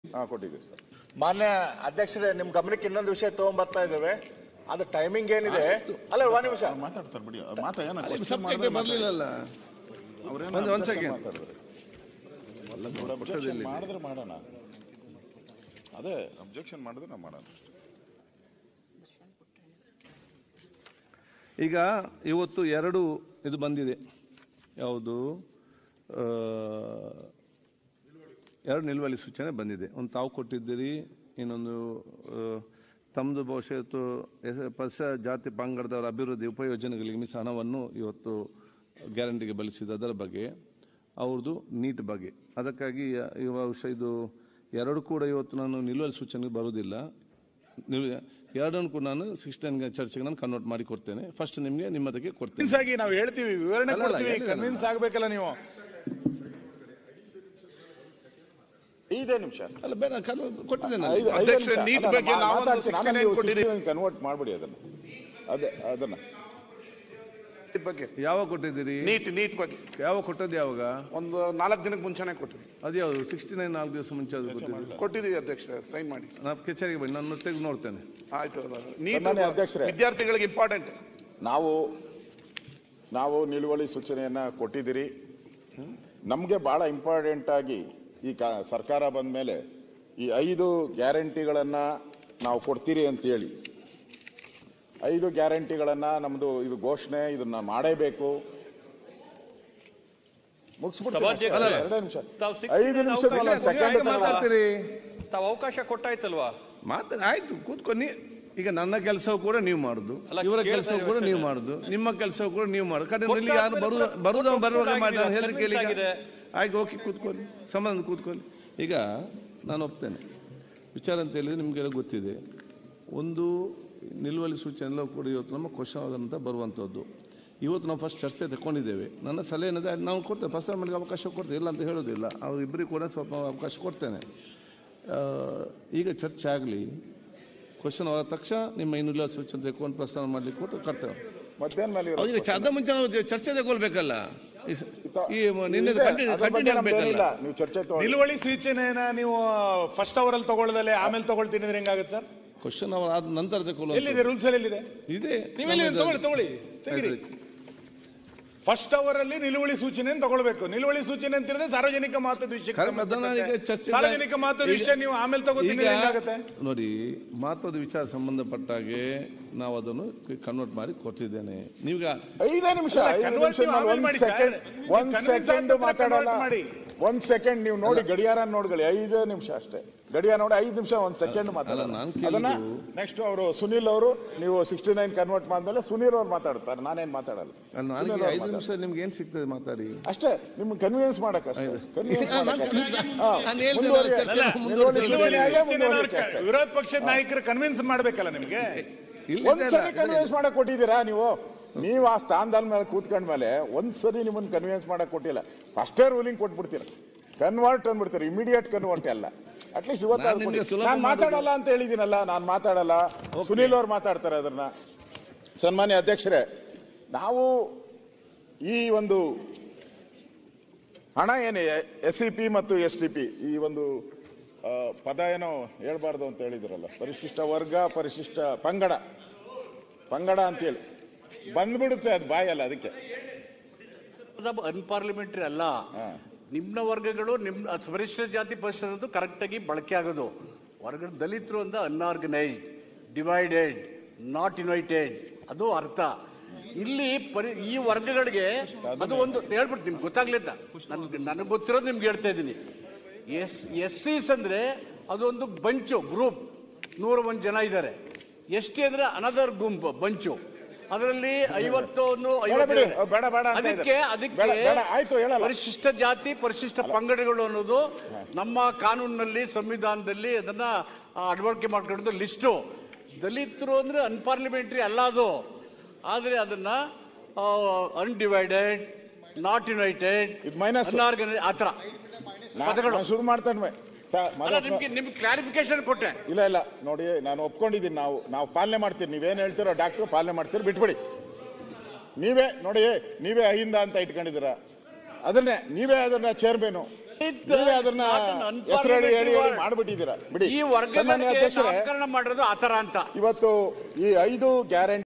ಹಾ ಕೊಟ್ಟಿದ್ದೀವಿ ಸರ್ ಮಾನ್ಯ ಅಧ್ಯಕ್ಷರೇ ನಿಮ್ ಗಮನಕ್ಕೆ ಇನ್ನೊಂದು ವಿಷಯ ತಗೊಂಡ್ಬರ್ತಾ ಇದ್ದೇವೆ ಅದು ಟೈಮಿಂಗ್ ಏನಿದೆ ಅಲ್ಲ ಒಂದ್ ನಿಮಿಷ ಮಾತಾಡ್ತಾರೆ ಬಿಡಿ ಮಾತಾ ಏನ ಅಲ್ಲಿ ಸಬ್ಜೆಕ್ಟ್ ಬರ್ಲಿಲ್ಲಲ್ಲ ಒಂದು ಒಂದ್ second. ಅಬ್ಜೆಕ್ಷನ್ ಮಾಡಿದ್ರೆ ಮಾಡೋಣ ಅದೇ ಅಬ್ಜೆಕ್ಷನ್ ಮಾಡಿದ್ರೆ ನಾವು ಮಾಡೋಣ ಈಗ ಇವತ್ತು ಎರಡು ಇದು ಬಂದಿದೆ ಯಾವುದು ಆ, ಎರಡು ನಿಲುವಳಿ ಸೂಚನೆ ಬಂದಿದೆ ಒಂದು ತಾವು ಕೊಟ್ಟಿದ್ದೀರಿ ಇನ್ನೊಂದು ಆ, ತಮ್ಮದು ಬಹುಶಃ ಇವತ್ತು ಎಸ್- ಪಸ ಜಾತಿ ಪಂಗಡದವರ ಅಭಿವೃದ್ಧಿ ಉಪಯೋಜನೆಗಳಿಗೆ ಮೀಸ ಹಣವನ್ನು ಇವತ್ತು ಗ್ಯಾರಂಟಿಗೆ ಬಳಸಿದ ಅದರ ಬಗ್ಗೆ ಅವ್ರದ್ದು ನೀಟ್ ಬಗ್ಗೆ ಅದಕ್ಕಾಗಿ ಈ ಬಹುಶಃ ಇದು ಎರಡು ಕೂಡ ಇವತ್ತು ನಾನು ನಿಲುವಳಿ ಸೂಚನೆಗೆ ಬರುವುದಿಲ್ಲ ನೀವು ಎರಡನ್ನು ಕೂಡ ನಾನು ಸಿಕ್ಸ್ಟೀನ್ ಚರ್ಚೆಗೆ ನಾನು ಕನ್ವರ್ಟ್ ಮಾಡಿ ಕೊಡ್ತೇನೆ ಫಸ್ಟ್ ನಿಮಗೆ ನಿಮ್ಮದಕ್ಕೆ ಕೊಡ್ತೇನೆ ಕನ್ವಿನ್ಸ್ ಆಗಿ ನಾವು ಹೇಳ್ತೀವಿ ವಿವರಣೆ ಅಲ್ಲ, ಅಲ್ಲ, ಕೊಡ್ತೀವಿ ಹೇಳಿದೆ ನಾನು. ಕನ್ವಿನ್ಸ್ ಆಗ್ಬೇಕಲ್ಲ ನೀವು ಐದೇ ನಿಮಿಷ ಅಲ್ಲ ಬೇಡ ಕನ್ವ- ಕೊಟ್ಟಿದ್ದೇನೆ ಐದು- ಐದೇ ಅಧ್ಯಕ್ಷರೇ, ನಿಮಿಷ. ನೀಟ್ ಅಲ್ಲ, ಬಗ್ಗೆ ಮಾ- ನಾವೊಂದು ಮಾತಾಡ್ತೀನಿ. 69 ಆಮೇಲೆ ನೀವು ಕೊಟ್ಟಿದ್ದೀವಿ. 69 ಕನ್ವರ್ಟ್ ಮಾಡ್ಬಿಡಿ ಅದನ್ನ ಅದೇ ಅದನ್ನ ಇದ್ ಬಗ್ಗೆ ಯಾವಾಗ ಕೊಟ್ಟಿದ್ದೀರಿ ನೀಟ್ ನೀಟ್ ಬಗ್ಗೆ ಯಾವಾಗ ಕೊಟ್ಟದ್ದು ಯಾವಾಗ ಒಂದು ನಾಲ್ಕು ದಿನಕ್ಕೆ ಮುಂಚೆನೆ ಕೊಟ್ಟಿದ್ವಿ ಅದು ಯಾವುದು ಸಿಕ್ಸ್ಟಿ ನೈನ್ ನಾಲ್ಕು ದಿವಸ ಮುಂಚೆ ಅದು ಕೊಟ್ಟಿದ್ದೀರಿ ಕೊಟ್ಟಿದ್ದೀವಿ ಅಧ್ಯಕ್ಷ ಸೈನ್ ಮಾಡಿ ನಾನು ಕಚೇರಿಗೆ ಬನ್ನಿ ನಾನು ತೆಗೆದು ನೋಡ್ತೇನೆ ಆಯ್ತು ನೀಟ್ ಸನ್ಮಾನ್ಯ ಅಧ್ಯಕ್ಷರೇ. ವಿದ್ಯಾರ್ಥಿಗಳಿಗೆ ಇಂಪಾರ್ಟೆಂಟ್ ನಾವು ನಾವು ನಿಲುವಳಿ ಸೂಚನೆಯನ್ನ ಕೊಟ್ಟಿದ್ದೀರಿ ನಮಗೆ ಬಹಳ ಇಂಪಾರ್ಟೆಂಟ್ ಆಗಿ ಈ ಕಾ ಸರ್ಕಾರ ಬಂದ ಮೇಲೆ ಈ ಐದು ಗ್ಯಾರಂಟಿಗಳನ್ನ ನಾವು ಕೊಡ್ತೀರಿ ಅಂತೇಳಿ ಐದು ಗ್ಯಾರಂಟಿಗಳನ್ನ ನಮ್ದು ಇದು ಘೋಷಣೆ ಇದನ್ನ ಮಾಡೇಬೇಕು ಮುಗಿಸ್ಬಿಡ್ತೀನಿ ಅಷ್ಟೇ. ಸಭಾಧ್ಯಕ್ಷರೇ, ಎರಡೇ ನಿಮಿಷ ತಾವು six ಐದು minutes ನಿಮಿಷ ಅವಕಾಶ ಒಂದು ಸೆಕೆಂಡ್ ಹೇಗೆ ಮಾತಾಡ್ತೀರಿ ತಾವು ಅವಕಾಶ ಕೊಟ್ಟಾಯ್ತಲ್ವಾ ಮಾತಾಡ ಆಯ್ತು ಕೂತ್ಕೊಂಡು ಈಗ ನನ್ನ ಕೆಲಸವೂ ಕೂಡ ನೀವು ಮಾಡುದು ಅಲ್ಲ, ಇವರ ಕೇಳ್ತಾ ಕೆಲಸವೂ ಕೂಡ ಇರೋದು ನೀವು ಅಷ್ಟೇ. ಮಾಡುದು ನಿಮ್ಮ ಕೆಲಸವೂ ಕೂಡ ನೀವು ಮಾಡುದು ಕಡೆ ಕೊಟ್ಟ ಇಲ್ಲಿ ಯಾರು ಆದ್ಮೇಲೆ ಬರುದು ಕೂಡ- ಬರುದ ಕೊಟ್ಟ ಬರುವಾಗ ಕೂಡ ಮಾಡಿ ಆಗಿದೆ, ಹೇಳಿ ಕೇಳಿ convince ಆಗಿದೆ. ಆಯ್ತು ಓಕೆ ಕೂತ್ಕೊಳ್ಳಿ ಸಂಬಂಧ ಕೂತ್ಕೊಳ್ಳಿ ಈಗ ನಾನು ಒಪ್ತೇನೆ ವಿಚಾರ ಅಂತ ಹೇಳಿದ್ರೆ ನಿಮಗೆಲ್ಲ ಗೊತ್ತಿದೆ ಒಂದು ನಿಲುವಳಿ ಸೂಚನೆ ಎಲ್ಲ ಕೂಡ ಇವತ್ತು ನಮ್ಮ ಕ್ವಶನ್ ಅಂತ ಬರುವಂಥದ್ದು ಇವತ್ತು ನಾವು ಫಸ್ಟ್ ಚರ್ಚೆ ತಗೊಂಡಿದ್ದೇವೆ ನನ್ನ ಸಲಹೆ ಏನಿದೆ ನಾವು ಕೊಡ್ತೇವೆ ಫಸ್ಟ್ ನಮಗೆ ಅವಕಾಶ ಕೊಡ್ತೇವೆ ಇಲ್ಲ ಅಂತ ಹೇಳೋದಿಲ್ಲ ಅವರಿಬ್ಬರಿಗೂ ಕೂಡ ಸ್ವಲ್ಪ ಅವಕಾಶ ಕೊಡ್ತೇನೆ ಆ, ಈಗ ಚರ್ಚೆ ಆಗಲಿ ಕ್ವಶನ್ ಅವರ ತಕ್ಷಣ ನಿಮ್ಮ ಈ ನಿಲುವಳಿ ಸೂಚನೆ ತೆಗೆದುಕೊಂಡು ಪ್ರಸ್ತಾವ ಮಾಡಲಿಕ್ಕೆ ಕೊಟ್ಟು ಕರ್ತೇವೆ ಮಧ್ಯಾಹ್ನ ಮೇಲೆ ಇರೋ ಅವ್ರಿಗೆ ಚರ್ಚೆ ಮುಂಚೆ ನಾವು ಚರ್ಚೆ ತಗೊಳ್ಬೇಕಲ್ಲ ಈ ಸ- ಈ ನಿನ್ನೆ ಇದೆ, ಕಂಟಿನ್ಯೂ ಅದ್ರ ಬಗ್ಗೆ ಕಂಟಿನ್ಯೂ ನಮ್ದು ಆಗಬೇಕಲ್ಲ ಏನಿಲ್ಲ. ನೀವು ಚರ್ಚೆ ತಗೊಳ್ಳಿ ನಿಲುವಳಿ ಸೂಚನೆನ ನೀವು ಫಸ್ಟ್ ಅವರ್ ಅಲ್ಲಿ ತಗೊಳ್ಳದಲ್ಲೇ ಆಮೇಲೆ ತಗೊಳ್ತೀನಿ ಅಂದ್ರೆ ಹೆಂಗಾಗುತ್ತೆ ಸರ್ ಕ್ವಶನ್ ಅವರ್ ಆದ ನಂತರ ತಗೊಳ್ಳುವಂಥದ್ದು. ಎಲ್ಲಿದೆ ರೂಲ್ಸ್ ಅಲ್ಲಿ ಎಲ್ಲಿದೆ ಇದೆ ನೀವೆಲ್ಲಿ ನಮ್ಮದು- ತಗೊಳ್ಳಿ ತಗೊಳ್ಳಿ ತೆಗಿರಿ ಫಸ್ಟ್ ಅವರ್ ಅಲ್ಲಿ ನಿಲುವಳಿ ಸೂಚನೆ ತಗೊಳ್ಬೇಕು ನಿಲುವಳಿ ಸೂಚನೆ ಅಂತ ಹೇಳಿದ್ರೆ ಸಾರ್ವಜನಿಕ ಮಹತ್ವದ ವಿಷಯಕ್ಕೆ ಕರೆಕ್ಟ್, ಅದನ್ನ ಈಗ ಸಂಬಂಧಪಟ್ಟಂತೆ. ಚರ್ಚೆ- ಸಾರ್ವಜನಿಕ ಮಹತ್ವದ ಈಗ- ವಿಷಯ ನೀವು ಆಮೇಲೆ ತಗೋತೀನಿ ಈಗ ಹೆಂಗಾಗುತ್ತೆ ನೋಡಿ ಮಹತ್ವದ ವಿಚಾರ ಸಂಬಂಧಪಟ್ಟ ಹಾಗೆ ನಾವು ಅದನ್ನು ಕನ್ವರ್ಟ್ ಮಾಡಿ ಕೊಟ್ಟಿದ್ದೇನೆ ನೀವೀಗ ಐದೇ ನಿಮಿಷ ಅಲ್ಲ, ಐದು convert ನಿಮಿಷ ಆಮೇಲೆ ಒಂದ್ ಮಾಡಿ ಸೆಕೆಂಡ್ ಸರ್. ಒಂದ್ ನೀವು convince ಸೆಕೆಂಡ್ ಆಗ್ಬಿಟ್ರೆ ಮಾತಾಡಲ್ಲ convert ಮಾಡಿ. ಒಂದ್ ಸೆಕೆಂಡ್ ನೀವು ನೋಡಿ ಗಡಿಯಾರ ನೋಡ್ಕೊಳ್ಳಿ ಐದು ನಿಮಿಷ ಅಷ್ಟೇ ಗಡಿಯಾರ ನೋಡಿ ಐದು ನಿಮಿಷ ಒಂದ್ ಸೆಕೆಂಡ್ ಅಲ್ಲ, ಮಾತಾಡಲ್ಲ ನಾನ್ ಕೇಳಿದ್ದು- ಅದನ್ನ ನೆಕ್ಸ್ಟ್ ಅವರು ಸುನಿಲ್ ಅವರು ನೀವು ಸಿಕ್ಸ್ಟಿ ನೈನ್ ಕನ್ವರ್ಟ್ ಮಾಡಿದ್ಮೇಲೆ ಸುನೀಲ್ ಅವ್ರು ಮಾತಾಡ್ತಾರೆ ನಾನೇನ್ ಮಾತಾಡಲ್ಲ ಅಲ್ಲ, ನನಗೆ ಸುನೀಲ್ ಅವ್ರು ಐದು ಮಾತಾಡ್ತಾರೆ. ನಿಮಿಷ ನಿಮ್ಗೆ ಏನ್ ಸಿಗ್ತದೆ ಮಾತಾಡಿ ಅಷ್ಟೇ ನಿಮ್ಗೆ ಕನ್ವಿನ್ಸ್ ಮಾಡಕ್ ಅಷ್ಟೇ ಕನ್ವಿನ್ಸ್ ನಾನು ಮಾಡಕ್ ಅಷ್ಟೇ. ನಾನು ಹಾ, ಹೇಳ್ದೆ ಮುಂದುವರಿ- ನಾನು ಚರ್ಚೆ ಅಲ್ಲ, ಮುಂದುವರಿಸಿ ನಿಲುವಳಿ ಹಾಗೆ ಸೂಚನೆ ಮುಂದುವರಿಕೆ ಅವ್ರ ಅಷ್ಟೇ. ವಿರೋಧ ಪಕ್ಷದ ನಾಯಕರು ಕನ್ವಿನ್ಸ್ ಮಾಡ್ಬೇಕಲ್ಲ ನಿಮ್ಗೆ ಇಲ್ಲಿ ಒಂದ್ಸರಿ ಇದೆಲ್ಲ- ಕನ್ವಿನ್ಸ್ ಮಾಡಕ್ ಕೊಟ್ಟಿದ್ದೀರಾ ನೀವು ನೀವು ಆ ಸ್ಥಾನದ ಮೇಲೆ ಕೂತ್ಕೊಂಡ್ಮೇಲೆ ಒಂದ್ಸರಿ ನಿಮ್ಮನ್ನ ಕನ್ವಿನ್ಸ್ ಮಾಡಕ್ ಕೊಟ್ಟಿಲ್ಲ ಫಸ್ಟೇ ರೂಲಿಂಗ್ ಕೊಟ್ಬಿಡ್ತೀರ ಕನ್ವರ್ಟ್ ಅಂದ್ಬಿಡ್ತೀರ ಇಮಿಡಿಯೇಟ್ ಕನ್ವರ್ಟ್ ಅಲ್ಲ ಅಟ್ಲೀಸ್ಟ್ ನಾನ್ ನಿಮ್ಗೆ ಇವತ್ತು ಸುಲಭ ನಾನು ಮಾತಾಡಲ್ಲ ಅಂತ ಹೇಳಿದ್ದೀನಲ್ಲ ನಾನು ಮಾತಾಡಲ್ಲ ಸುನೀಲ್ ಅವ್ರು ಮಾತಾಡ್ತಾರೆ ಅದನ್ನ ಸನ್ಮಾನ್ಯ ಅಧ್ಯಕ್ಷರೇ ನಾವು ಈ ಒಂದು ಹಣ ಏನೇ ಎಸ್ ಸಿ ಪಿ ಮತ್ತು ಎಸ್ ಟಿ ಪಿ ಈ ಒಂದು ಆ, ಪದ ಏನೋ ಹೇಳ್ಬಾರ್ದು ಅಂತ ಹೇಳಿದ್ರಲ್ಲ ಪರಿಶಿಷ್ಟ ವರ್ಗ ಪರಿಶಿಷ್ಟ ಪಂಗಡ ಪಂಗಡ ಅಂತೇಳಿ ಬಂದ್ಬಿಡುತ್ತೆ ಅದು ಬಾಯಲ್ಲ ಅದಕ್ಕೆ ಅನ್ಪಾರ್ಲಿಮೆಂಟರಿ ಅಲ್ಲ ನಿಮ್ನ ವರ್ಗಗಳು ನಿಮ್ ಪರಿಶಿಷ್ಟ ಜಾತಿ ಪರಿಶಿಷ್ಟ ಕರೆಕ್ಟ್ ಆಗಿ ಬಳಕೆ ಆಗೋದು ವರ್ಗ ದಲಿತರು ಅಂತ ಅನ್ಆರ್ಗನೈಸ್ಡ್ ಡಿವೈಡೆಡ್ ನಾಟ್ ಇನ್ವೈಟೆಡ್ ಅದು ಅರ್ಥ ಇಲ್ಲಿ ಪರಿ ಈ ವರ್ಗಗಳಿಗೆ ಅದು ಒಂದು ಹೇಳ್ಬಿಡ್ತೀನಿ ನಿಮ್ಗೆ ಗೊತ್ತಾಗ್ಲಿದ್ದ ನನಗೆ ಗೊತ್ತಿರೋದು ನಿಮ್ಗೆ ಹೇಳ್ತಾ ಇದ್ದೀನಿ ಎಸ್ ಎಸ್ ಸಿಸ್ ಅಂದ್ರೆ ಅದೊಂದು ಬಂಚು ಗ್ರೂಪ್ ನೂರ ಒಂದು ಜನ ಇದ್ದಾರೆ ಎಸ್ ಟಿ ಅಂದ್ರೆ ಅನದರ್ ಗುಂಪು ಬಂಚು ಅದರಲ್ಲಿ ಐವತ್ತೊಂದು ಬೇಡ ಬಿಡಿ, ಐವತ್ತು ಬೇಡ ಬೇಡ ಅಂತ ಅದಕ್ಕೆ ಇದೆ. ಅದಕ್ಕೆ ಬೇಡ, ಬೇಡ, ಆಯ್ತು, ಹೇಳಲ್ಲ. ಪರಿಶಿಷ್ಟ ಜಾತಿ ಪರಿಶಿಷ್ಟ ಪಂಗಡಗಳು ಅನ್ನೋದು ನಮ್ಮ ಕಾನೂನಿನಲ್ಲಿ ಸಂವಿಧಾನದಲ್ಲಿ ಅದನ್ನ ಅಳವಡಿಕೆ ಮಾಡ್ಕೊಂಡಿದ್ದು ಲಿಸ್ಟು ದಲಿತರು ಅಂದ್ರೆ ಅನ್ಪಾರ್ಲಿಮೆಂಟರಿ ಅಲ್ಲ ಅದು ಆದ್ರೆ ಅದನ್ನ ಅನ್ಡಿವೈಡೆಡ್ ನಾಟ್ ಯುನೈಟೆಡ್ ಇದು minus. ಅನ್ಆರ್ಗನೈಸ್ ಆತರ ನಾ- ಪದಗಳು ನಾನು ಶುರು ಮಾಡ್ತಾನೆ ಸರ್, ಅಲ್ಲ ಮಾತಾಡ್- ನಿಮ್ಗೆ ನಿಮ್ಗೆ ಕ್ಲಾರಿಫಿಕೇಶನ್ ಕೊಟ್ಟೆ ಇಲ್ಲ ಇಲ್ಲ ನೋಡಿ ನಾನು ಒಪ್ಕೊಂಡಿದ್ದೀನಿ ನಾವು ನಾವು ಪಾಲನೆ ಮಾಡ್ತೀರಿ ನೀವೇನ್ ಹೇಳ್ತೀರೋ ಡಾಕ್ಟ್ರು ಪಾಲನೆ ಮಾಡ್ತೀರಿ ಬಿಟ್ಬಿಡಿ ನೀವೇ ನೋಡಿ ನೀವೇ ಅಹಿಂದ ಅಂತ ಇಟ್ಕೊಂಡಿದ್ದೀರ ಅದನ್ನೇ ನೀವೇ ಅದನ್ನ ಚೇರ್ಮನು ನೀವೇ ಅದನ್ನ ಹೆಸರು ಹೇಳಿ ಹೇಳಿ ಹೇಳಿ ಮಾಡ್ಬಿಟ್ಟಿದ್ದೀರಾ ಬಿಡಿ ಈ ಸನ್ಮಾನ್ಯ ವರ್ಗಗಳಿಗೆ ಅಧ್ಯಕ್ಷರೇ ನಾಮಕರಣ ಮಾಡೋದು ಆತರ ಅಂತ ಇವತ್ತು ಈ ಐದು ಗ್ಯಾರಂಟಿ